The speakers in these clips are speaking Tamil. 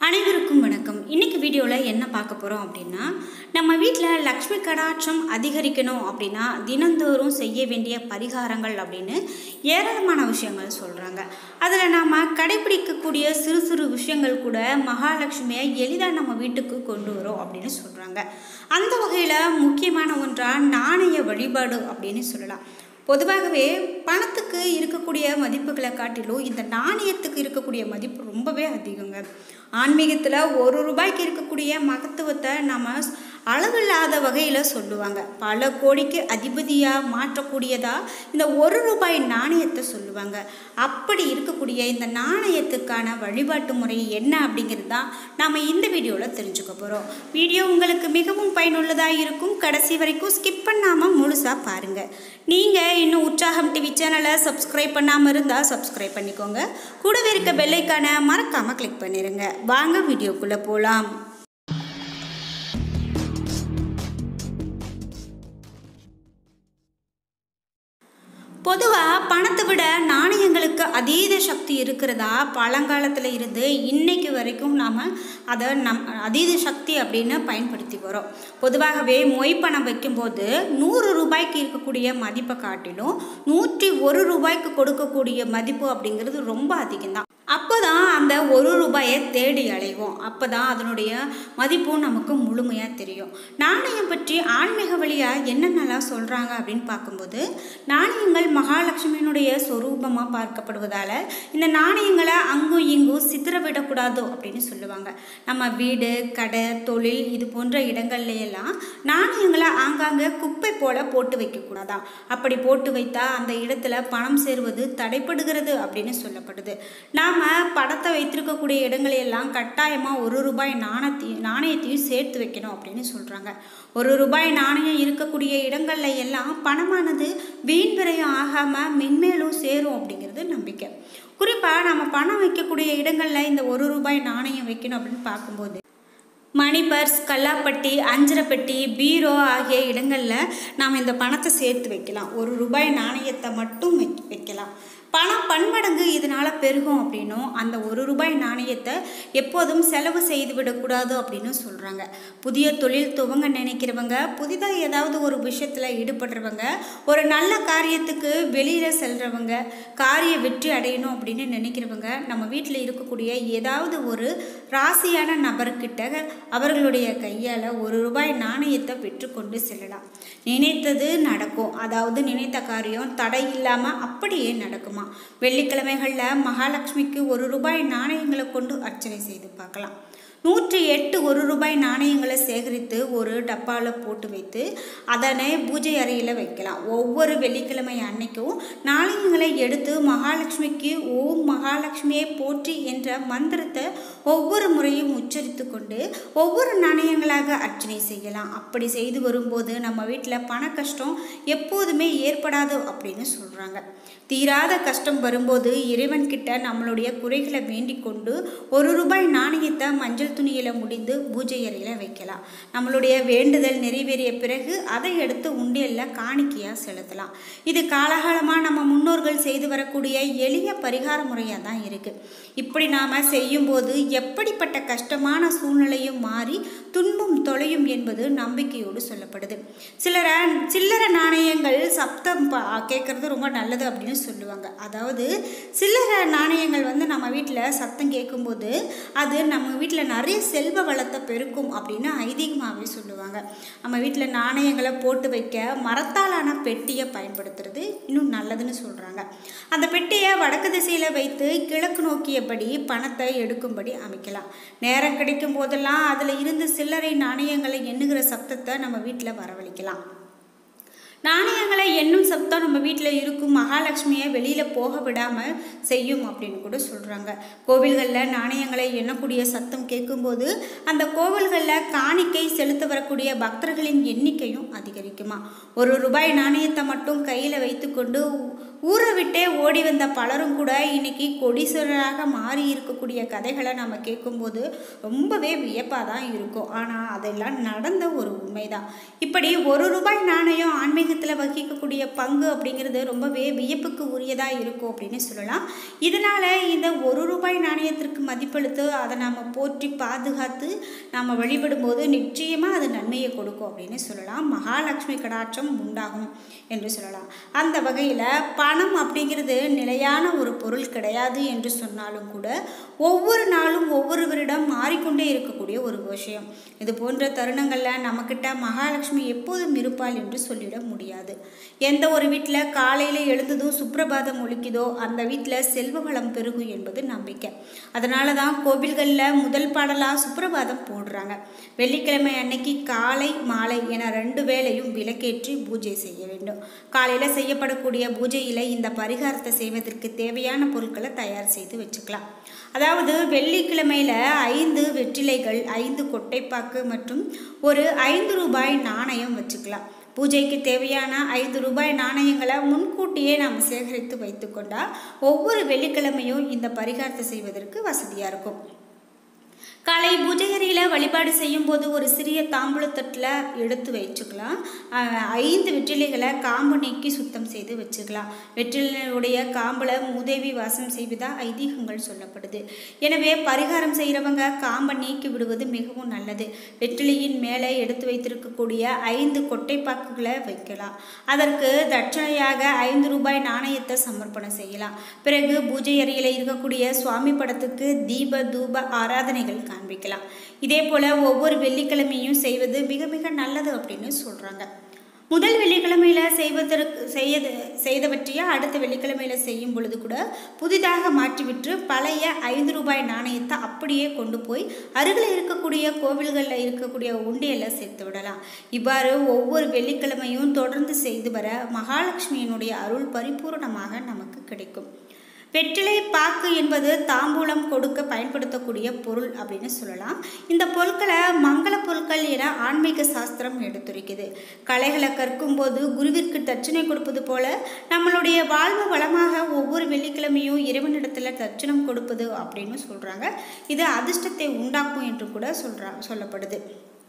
அனைவருக்கும் வணக்கம் இன்னைக்கு வீடியோவில் என்ன பார்க்க போகிறோம் அப்படின்னா நம்ம வீட்டில் லக்ஷ்மி கடாட்சம் அதிகரிக்கணும் அப்படின்னா தினந்தோறும் செய்ய வேண்டிய பரிகாரங்கள் அப்படின்னு ஏராளமான விஷயங்கள் சொல்கிறாங்க அதில் நாம் கடைபிடிக்கக்கூடிய சிறு சிறு விஷயங்கள் கூட மகாலட்சுமியை எளிதாக நம்ம வீட்டுக்கு கொண்டு வரும் அப்படின்னு சொல்கிறாங்க அந்த வகையில் முக்கியமான ஒன்றாக நாணய வழிபாடு அப்படின்னு சொல்லலாம் பொதுவாகவே பணத்துக்கு இருக்கக்கூடிய மதிப்புகளை காட்டிலும் இந்த நாணயத்துக்கு இருக்கக்கூடிய மதிப்பு ரொம்பவே அதிகங்க ஆன்மீகத்தில் ஒரு ரூபாய்க்கு இருக்கக்கூடிய மகத்துவத்தை நம்ம அளவில்லாத வகையில் சொல்லுவாங்க பல கோடிக்கு அதிபதியாக மாற்றக்கூடியதா இந்த ஒரு ரூபாய் நாணயத்தை சொல்லுவாங்க அப்படி இருக்கக்கூடிய இந்த நாணயத்துக்கான வழிபாட்டு முறை என்ன அப்படிங்கிறது தான் நாம் இந்த வீடியோவில் தெரிஞ்சுக்க போகிறோம் வீடியோ உங்களுக்கு மிகவும் பயனுள்ளதாக இருக்கும் கடைசி வரைக்கும் ஸ்கிப் பண்ணாமல் முழுசாக பாருங்கள் நீங்கள் இன்னும் உற்சாகம் டிவி சேனலை சப்ஸ்கிரைப் பண்ணாமல் இருந்தால் சப்ஸ்கிரைப் பண்ணிக்கோங்க கூடவே இருக்க பெல்லைக்கான மறக்காமல் கிளிக் பண்ணிடுங்க வாங்க வீடியோக்குள்ளே போகலாம் பொதுவாக பணத்தை விட நாணயங்களுக்கு அதீத சக்தி இருக்கிறதா பழங்காலத்தில் இருந்து இன்னைக்கு வரைக்கும் நாம் அதை நம் அதீத சக்தி அப்படின்னு பயன்படுத்தி வரோம் பொதுவாகவே மொய் பணம் வைக்கும்போது நூறு ரூபாய்க்கு இருக்கக்கூடிய மதிப்பை காட்டிலும் நூற்றி ஒரு ரூபாய்க்கு கொடுக்கக்கூடிய மதிப்பு அப்படிங்கிறது ரொம்ப அதிகம்தான் அப்போ தான் அந்த ஒரு ரூபாயை தேடி அலைவோம் அப்போ தான் அதனுடைய மதிப்பும் நமக்கு முழுமையாக தெரியும் நாணயம் பற்றி ஆன்மீக வழியாக என்னென்னலாம் சொல்கிறாங்க அப்படின்னு பார்க்கும்போது நாணயங்கள் மகாலட்சுமியினுடைய சொரூபமாக பார்க்கப்படுவதால் இந்த நாணயங்களை அங்கும் இங்கும் சித்திரவிடக்கூடாது அப்படின்னு சொல்லுவாங்க நம்ம வீடு கடை தொழில் இது போன்ற இடங்கள்ல எல்லாம் நாணயங்களை ஆங்காங்கே குப்பை போல போட்டு வைக்கக்கூடாதான் அப்படி போட்டு வைத்தா அந்த இடத்துல பணம் சேருவது தடைப்படுகிறது அப்படின்னு சொல்லப்படுது நாம் படத்தை வைத்திருக்கக்கூடிய இடங்களையெல்லாம் கட்டாயமாக ஒரு ரூபாய் நாணயத்தையும் நாணயத்தையும் சேர்த்து வைக்கணும் அப்படின்னு சொல்கிறாங்க ஒரு ரூபாய் நாணயம் இருக்கக்கூடிய இடங்கள்ல எல்லாம் பணமானது வீண் விரயம் ஆகாமல் மென்மேலும் சேரும் அப்படிங்கிறது நம்பிக்கை குறிப்பாக நம்ம பணம் வைக்கக்கூடிய இடங்களில் இந்த ஒரு ரூபாய் நாணயம் வைக்கணும் அப்படின்னு பார்க்கும்போது மணி பர்ஸ் கல்லாப்பட்டி அஞ்சரைப்பட்டி பீரோ ஆகிய இடங்களில் நாம் இந்த பணத்தை சேர்த்து வைக்கலாம் ஒரு ரூபாய் நாணயத்தை மட்டும் வை வைக்கலாம் பணம் பன்மடங்கு இதனால் பெருகும் அப்படின்னும் அந்த ஒரு ரூபாய் நாணயத்தை எப்போதும் செலவு செய்து விடக்கூடாது அப்படின்னு சொல்கிறாங்க புதிய தொழில் துவங்க நினைக்கிறவங்க புதிதாக ஏதாவது ஒரு விஷயத்தில் ஈடுபடுறவங்க ஒரு நல்ல காரியத்துக்கு வெளியில் செல்கிறவங்க காரிய வெற்றி அடையணும் அப்படின்னு நினைக்கிறவங்க நம்ம வீட்டில் இருக்கக்கூடிய ஏதாவது ஒரு ராசியான நபர்கிட்ட அவர்களுடைய கையால் ஒரு ரூபாய் நாணயத்தை பெற்றுக்கொண்டு செல்லலாம் நினைத்தது நடக்கும் அதாவது நினைத்த காரியம் தடை இல்லாமல் அப்படியே நடக்குமா வெள்ளிக்கிழமைகளில் மகாலட்சுமிக்கு ஒரு ரூபாய் நாணயங்களை கொண்டு அர்ச்சனை செய்து பார்க்கலாம் நூற்றி எட்டு ஒரு ரூபாய் நாணயங்களை சேகரித்து ஒரு டப்பாவில் போட்டு வைத்து அதனை பூஜை அறையில் வைக்கலாம் ஒவ்வொரு வெள்ளிக்கிழமை அன்னைக்கும் நாணயங்களை எடுத்து மகாலட்சுமிக்கு ஓம் மகாலட்சுமியை போற்றி என்ற மந்திரத்தை ஒவ்வொரு முறையும் உச்சரித்து கொண்டு ஒவ்வொரு நாணயங்களாக அர்ச்சனை செய்யலாம் அப்படி செய்து வரும்போது நம்ம வீட்டில் பண கஷ்டம் எப்போதுமே ஏற்படாது அப்படின்னு சொல்கிறாங்க தீராத கஷ்டம் வரும்போது இறைவன்கிட்ட நம்மளுடைய குறைகளை வேண்டிக் கொண்டு ஒரு ரூபாய் நாணயத்தை மஞ்சள் துணியில் முடிந்து பூஜை அறையில் வைக்கலாம் நம்மளுடைய வேண்டுதல் நிறைவேறிய பிறகு அதை எடுத்து உண்டியலில் காணிக்கையாக செலுத்தலாம் இது காலகாலமாக நம்ம முன்னோர்கள் செய்து வரக்கூடிய எளிய பரிகார முறையாக தான் இருக்குது இப்படி நாம் செய்யும்போது எப்படிப்பட்ட கஷ்டமான சூழ்நிலையும் மாறி துன்பம் தொலையும் என்பது நம்பிக்கையோடு சொல்லப்படுது சிலர சில்லற நாணயங்கள் சப்தம் கேட்குறது ரொம்ப நல்லது அப்படின்னு சொல்லுவாங்க அதாவது சில்லற நாணயங்கள் வந்து நம்ம வீட்டில் சத்தம் கேட்கும்போது அது நம்ம வீட்டில் நிறைய செல்வ வளத்தை பெருக்கும் அப்படின்னு ஐதீகமாகவே சொல்லுவாங்க நம்ம வீட்டில் நாணயங்களை போட்டு வைக்க மரத்தாலான பெட்டியை பயன்படுத்துறது இன்னும் நல்லதுன்னு சொல்கிறாங்க அந்த பெட்டியை வடக்கு திசையில் வைத்து கிழக்கு நோக்கியபடி பணத்தை எடுக்கும்படி அமைக்கலாம் நேரம் கிடைக்கும் போதெல்லாம் அதில் இருந்து சில்லறை நாணயங்களை எண்ணுகிற சப்தத்தை நம்ம வீட்டில் வரவழைக்கலாம் நாணயங்களை எண்ணும் சப்தம் நம்ம வீட்டில் இருக்கும் மகாலட்சுமியை வெளியில் போக விடாமல் செய்யும் அப்படின்னு கூட சொல்கிறாங்க கோவில்களில் நாணயங்களை எண்ணக்கூடிய சத்தம் கேட்கும்போது அந்த கோவில்களில் காணிக்கை செலுத்த வரக்கூடிய பக்தர்களின் எண்ணிக்கையும் அதிகரிக்குமா ஒரு ரூபாய் நாணயத்தை மட்டும் கையில் வைத்துக்கொண்டு ஊரை விட்டே ஓடி வந்த பலரும் கூட இன்னைக்கு கொடீஸ்வரராக மாறி இருக்கக்கூடிய கதைகளை நம்ம கேட்கும்போது ரொம்பவே வியப்பாக தான் இருக்கும் ஆனால் அதெல்லாம் நடந்த ஒரு உண்மைதான் இப்படி ஒரு ரூபாய் நாணயம் ஆன்மீகத்தில் வகிக்கக்கூடிய பங்கு அப்படிங்கிறது ரொம்பவே வியப்புக்கு உரியதாக இருக்கும் அப்படின்னு சொல்லலாம் இதனால் இந்த ஒரு ரூபாய் நாணயத்திற்கு மதிப்பளித்து அதை நாம் போற்றி பாதுகாத்து நாம் வழிபடும்போது நிச்சயமாக அது நன்மையை கொடுக்கும் அப்படின்னு சொல்லலாம் மகாலட்சுமி கடாட்சம் உண்டாகும் என்று சொல்லலாம் அந்த வகையில் பணம் அப்படிங்கிறது நிலையான ஒரு பொருள் கிடையாது என்று சொன்னாலும் கூட ஒவ்வொரு நாளும் ஒவ்வொருவரிடம் மாறிக்கொண்டே இருக்கக்கூடிய ஒரு விஷயம் இது போன்ற தருணங்களில் நம்மக்கிட்ட மகாலட்சுமி எப்போதும் இருப்பாள் என்று சொல்லிட முடியாது எந்த ஒரு வீட்டில் காலையில் எழுந்ததும் சுப்பிரபாதம் ஒழிக்குதோ அந்த வீட்டில் செல்வ வளம் பெருகும் என்பது நம்பிக்கை அதனால தான் கோவில்களில் முதல் பாடலாக சுப்பிரபாதம் போடுறாங்க வெள்ளிக்கிழமை அன்னைக்கு காலை மாலை என ரெண்டு வேளையும் விளக்கேற்றி பூஜை செய்ய வேண்டும் காலையில் செய்யப்படக்கூடிய பூஜையில் இந்த பரிகாரத்தை செய்வதற்கு தேவையான பொருட்களை தயார் செய்து வச்சுக்கலாம் அதாவது வெள்ளிக்கிழமையில் ஐந்து வெற்றிலைகள் ஐந்து கொட்டைப்பாக்கு மற்றும் ஒரு ஐந்து ரூபாய் நாணயம் வச்சுக்கலாம் பூஜைக்கு தேவையான ஐந்து ரூபாய் நாணயங்களை முன்கூட்டியே நாம் சேகரித்து வைத்துக்கொண்டால் ஒவ்வொரு வெள்ளிக்கிழமையும் இந்த பரிகாரத்தை செய்வதற்கு வசதியாக இருக்கும் காலை பூஜை அறையில் வழிபாடு செய்யும்போது ஒரு சிறிய தாம்பூலத்தட்டில் எடுத்து வச்சுக்கலாம் ஐந்து வெற்றிலைகளை காம்பு நீக்கி சுத்தம் செய்து வச்சுக்கலாம் வெற்றிலையுடைய காம்பில் மூதேவி வாசம் செய்வதா ஐதீகங்கள் சொல்லப்படுது எனவே பரிகாரம் செய்கிறவங்க காம்பை நீக்கி விடுவது மிகவும் நல்லது வெற்றிலையின் மேலே எடுத்து வைத்திருக்கக்கூடிய ஐந்து கொட்டைப்பாக்குகளை வைக்கலாம் அதற்கு தட்சணையாக ஐந்து ரூபாய் நாணயத்தை சமர்ப்பணம் செய்யலாம் பிறகு பூஜை அறையில் இருக்கக்கூடிய சுவாமி படத்துக்கு தீப தூப ஆராதனைகள் காண்பிக்கலாம் இதே போல் ஒவ்வொரு வெள்ளிக்கிழமையும் செய்வது மிக மிக நல்லது அப்படின்னு சொல்கிறாங்க முதல் வெள்ளிக்கிழமையில் செய்வதற்கு செய்யது செய்தவற்றையே அடுத்த வெள்ளிக்கிழமையில் செய்யும் பொழுது கூட புதிதாக மாற்றிவிட்டு பழைய ஐந்து ரூபாய் நாணயத்தை அப்படியே கொண்டு போய் அருகில் இருக்கக்கூடிய கோவில்களில் இருக்கக்கூடிய உண்டியலில் சேர்த்து விடலாம் இவ்வாறு ஒவ்வொரு வெள்ளிக்கிழமையும் தொடர்ந்து செய்து வர மகாலட்சுமியினுடைய அருள் பரிபூர்ணமாக நமக்கு கிடைக்கும் வெற்றிலை பாக்கு என்பது தாம்பூலம் கொடுக்க பயன்படுத்தக்கூடிய பொருள் அப்படின்னு சொல்லலாம் இந்த பொருட்களை மங்கள பொருட்கள் என ஆன்மீக சாஸ்திரம் எடுத்துரைக்குது கலைகளை கற்கும்போது குருவிற்கு தட்சணை கொடுப்பது போல நம்மளுடைய வாழ்வு வளமாக ஒவ்வொரு வெள்ளிக்கிழமையும் இறைவனிடத்தில் தட்சணம் கொடுப்பது அப்படின்னு சொல்கிறாங்க இது அதிர்ஷ்டத்தை உண்டாக்கும் என்று கூட சொல்கிறா சொல்லப்படுது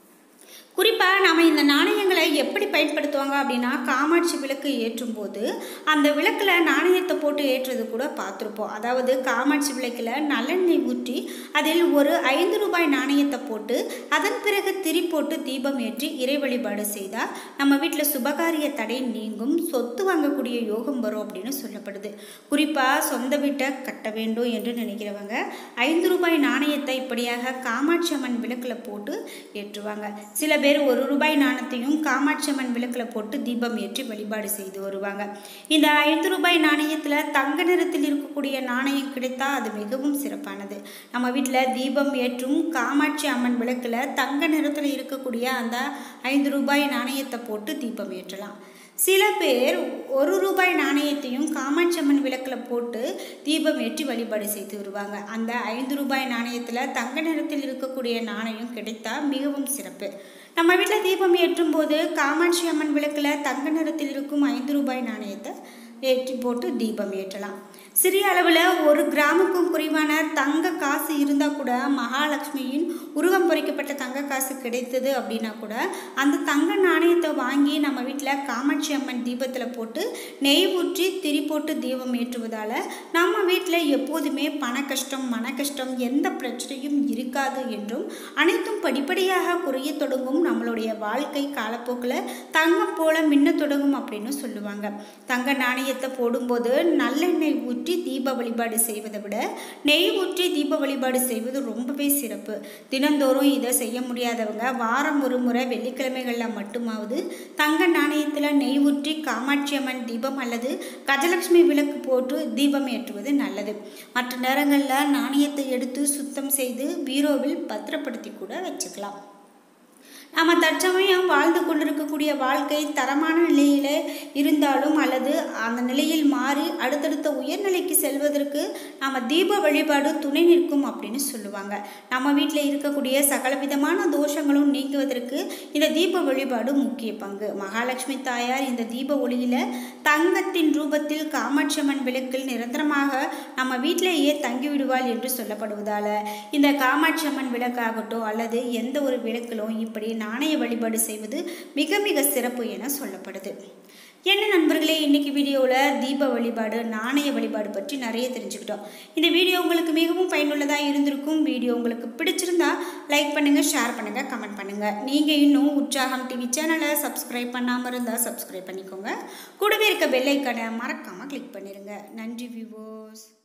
குறிப்பாக நாம் இந்த நாணயங்களை எப்படி பயன்படுத்துவாங்க அப்படின்னா காமாட்சி விளக்கு ஏற்றும் போது அந்த விளக்கில் நாணயத்தை போட்டு ஏற்றுறது கூட பார்த்துருப்போம் அதாவது காமாட்சி விளக்கில் நல்லெண்ணெய் ஊற்றி அதில் ஒரு ஐந்து ரூபாய் நாணயத்தை போட்டு அதன் பிறகு திரி போட்டு தீபம் ஏற்றி இறை வழிபாடு செய்தால் நம்ம வீட்டில் சுபகாரிய தடை நீங்கும் சொத்து வாங்கக்கூடிய யோகம் வரும் அப்படின்னு சொல்லப்படுது குறிப்பாக சொந்த வீட்டை கட்ட வேண்டும் என்று நினைக்கிறவங்க ஐந்து ரூபாய் நாணயத்தை இப்படியாக காமாட்சி அம்மன் விளக்கில் போட்டு ஏற்றுவாங்க சில பேர் ஒரு ரூபாய் நாணயத்தையும் காமாட்சி அம்மன் விளக்கில் போட்டு தீபம் ஏற்றி வழிபாடு செய்து வருவாங்க இந்த ஐந்து ரூபாய் நாணயத்தில் தங்க நிறத்தில் இருக்கக்கூடிய நாணயம் கிடைத்தா அது மிகவும் சிறப்பானது நம்ம வீட்டில் தீபம் ஏற்றும் காமாட்சி அம்மன் விளக்கில் தங்க நிறத்தில் இருக்கக்கூடிய அந்த ஐந்து ரூபாய் நாணயத்தை போட்டு தீபம் ஏற்றலாம் சில பேர் ஒரு ரூபாய் நாணயத்தையும் காமாட்சி அம்மன் விளக்கில் போட்டு தீபம் ஏற்றி வழிபாடு செய்து வருவாங்க அந்த ஐந்து ரூபாய் நாணயத்தில் தங்க நிறத்தில் இருக்கக்கூடிய நாணயம் கிடைத்தா மிகவும் சிறப்பு நம்ம வீட்டில் தீபம் ஏற்றும் போது காமாட்சி அம்மன் விளக்கில் தங்க நிறத்தில் இருக்கும் ஐந்து ரூபாய் நாணயத்தை ஏற்றி போட்டு தீபம் ஏற்றலாம் சிறிய அளவில் ஒரு கிராமுக்கும் குறைவான தங்க காசு இருந்தால் கூட மகாலட்சுமியின் உருவம் பொறிக்கப்பட்ட தங்க காசு கிடைத்தது அப்படின்னா கூட அந்த தங்க நாணயத்தை வாங்கி நம்ம வீட்டில் காமாட்சி அம்மன் தீபத்தில் போட்டு நெய் ஊற்றி திரி போட்டு தீபம் ஏற்றுவதால் நம்ம வீட்டில் எப்போதுமே பண கஷ்டம் மன கஷ்டம் எந்த பிரச்சனையும் இருக்காது என்றும் அனைத்தும் படிப்படியாக குறைய தொடங்கும் நம்மளுடைய வாழ்க்கை காலப்போக்கில் தங்கம் போல மின்ன தொடங்கும் அப்படின்னு சொல்லுவாங்க தங்க நாணயத்தை போடும்போது நல்லெண்ணெய் ஊற்றி தீப வழிபாடு செய்வதை விட நெய் ஊற்றி தீப வழிபாடு செய்வது ரொம்பவே சிறப்பு தினந்தோறும் இதை செய்ய முடியாதவங்க வாரம் ஒரு முறை வெள்ளிக்கிழமைகளில் மட்டுமாவது தங்க நாணயத்தில் நெய் ஊற்றி காமாட்சி அம்மன் தீபம் அல்லது கஜலட்சுமி விளக்கு போட்டு தீபம் ஏற்றுவது நல்லது மற்ற நேரங்களில் நாணயத்தை எடுத்து சுத்தம் செய்து பீரோவில் பத்திரப்படுத்தி கூட வச்சுக்கலாம் நம்ம தற்சமயம் வாழ்ந்து கொண்டிருக்கக்கூடிய வாழ்க்கை தரமான நிலையில் இருந்தாலும் அல்லது அந்த நிலையில் மாறி அடுத்தடுத்த உயர்நிலைக்கு செல்வதற்கு நம்ம தீப வழிபாடு துணை நிற்கும் அப்படின்னு சொல்லுவாங்க நம்ம வீட்டில் இருக்கக்கூடிய சகல விதமான தோஷங்களும் நீங்குவதற்கு இந்த தீப வழிபாடு முக்கிய பங்கு மகாலட்சுமி தாயார் இந்த தீப ஒளியில் தங்கத்தின் ரூபத்தில் காமாட்சி அம்மன் விளக்கில் நிரந்தரமாக நம்ம வீட்டிலேயே தங்கிவிடுவாள் என்று சொல்லப்படுவதால் இந்த காமாட்சி அம்மன் விளக்காகட்டும் அல்லது எந்த ஒரு விளக்கிலும் இப்படி நாணய வழிபாடு செய்வது மிக மிக சிறப்பு என சொல்லப்படுது என்ன நண்பர்களே இன்னைக்கு வீடியோவில் தீப வழிபாடு நாணய வழிபாடு பற்றி நிறைய தெரிஞ்சுக்கிட்டோம் இந்த வீடியோ உங்களுக்கு மிகவும் பயனுள்ளதாக இருந்திருக்கும் வீடியோ உங்களுக்கு பிடிச்சிருந்தா லைக் பண்ணுங்கள் ஷேர் பண்ணுங்கள் கமெண்ட் பண்ணுங்கள் நீங்கள் இன்னும் உற்சாகம் டிவி சேனலை சப்ஸ்கிரைப் பண்ணாமல் இருந்தால் சப்ஸ்கிரைப் பண்ணிக்கோங்க கூடவே இருக்க பெல் ஐக்கானை மறக்காமல் கிளிக் பண்ணிடுங்க நன்றி வியூவர்ஸ்